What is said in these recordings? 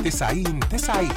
90 90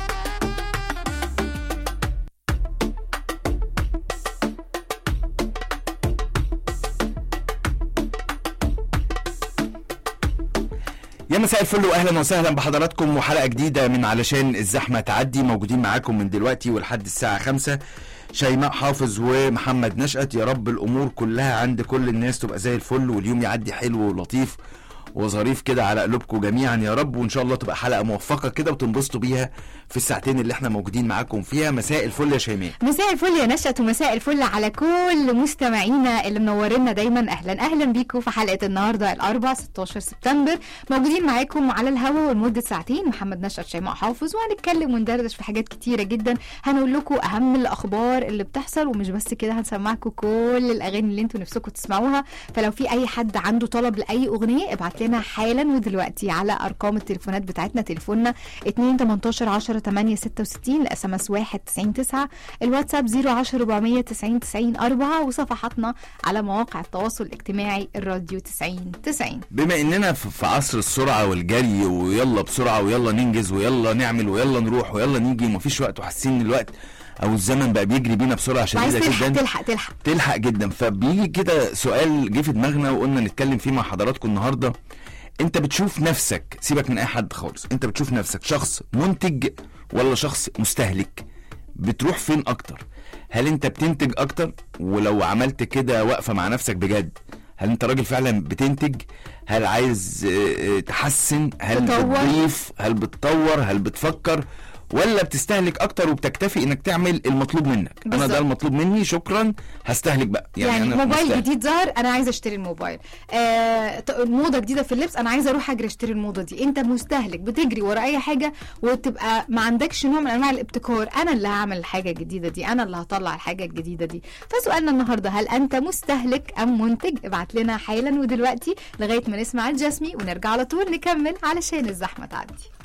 يا مساء الفل واهلا وسهلا بحضراتكم وحلقه جديده من علشان الزحمه تعدي موجودين معاكم من دلوقتي ولحد الساعه خمسة شيماء حافظ ومحمد نشأت يا رب الامور كلها عند كل الناس تبقى زي الفل واليوم يعدي حلو ولطيف وظريف كده على قلوبكم جميعا يا رب وان شاء الله تبقى حلقه موفقه كده وتنبسطوا بيها في الساعتين اللي احنا موجودين معاكم فيها مساء الفل يا شيماء مساء الفل يا نشأت ومساء الفل على كل مستمعينا اللي منورينا دايما اهلا اهلا بيكم في حلقه النهارده الاربع 16 سبتمبر موجودين معاكم على الهوا ولمده ساعتين محمد نشأت شيماء حافظ وهنتكلم وندردش في حاجات كتيره جدا هنقول لكم اهم الاخبار اللي بتحصل ومش بس كده هنسمعكم كل الاغاني اللي انتوا نفسكم تسمعوها فلو في اي حد عنده طلب لاي اغنيه ابعت لنا حالا ودلوقتي على ارقام التليفونات بتاعتنا تليفوننا 2 18 10 8 66 الاس ام اس 1 90 9 الواتساب 010 490 90 4 وصفحاتنا على مواقع التواصل الاجتماعي الراديو 90 90 بما اننا في في عصر السرعه والجري ويلا بسرعه ويلا ننجز ويلا نعمل ويلا نروح ويلا نيجي ومفيش وقت وحاسين ان الوقت او الزمن بقى بيجري بينا بسرعه عايز شديده تلحق جدا تلحق تلحق تلحق جدا فبيجي كده سؤال جه في دماغنا وقلنا نتكلم فيه مع حضراتكم النهارده انت بتشوف نفسك سيبك من اي حد خالص انت بتشوف نفسك شخص منتج ولا شخص مستهلك بتروح فين اكتر هل انت بتنتج اكتر ولو عملت كده واقفه مع نفسك بجد هل انت راجل فعلا بتنتج هل عايز اه، اه، تحسن هل تطور. بتضيف هل بتطور هل بتفكر ولا بتستهلك اكتر وبتكتفي انك تعمل المطلوب منك انا بالظبط. ده المطلوب مني شكرا هستهلك بقى يعني, يعني أنا موبايل مستهلك. جديد ظهر انا عايزه اشتري الموبايل آه ط- موضه جديده في اللبس انا عايزه اروح اجري اشتري الموضه دي انت مستهلك بتجري ورا اي حاجه وتبقى ما عندكش نوع من انواع الابتكار انا اللي هعمل الحاجه الجديده دي انا اللي هطلع الحاجه الجديده دي فسؤالنا النهارده هل انت مستهلك ام منتج ابعت لنا حالا ودلوقتي لغايه ما نسمع الجسمي ونرجع على طول نكمل علشان الزحمه تعدي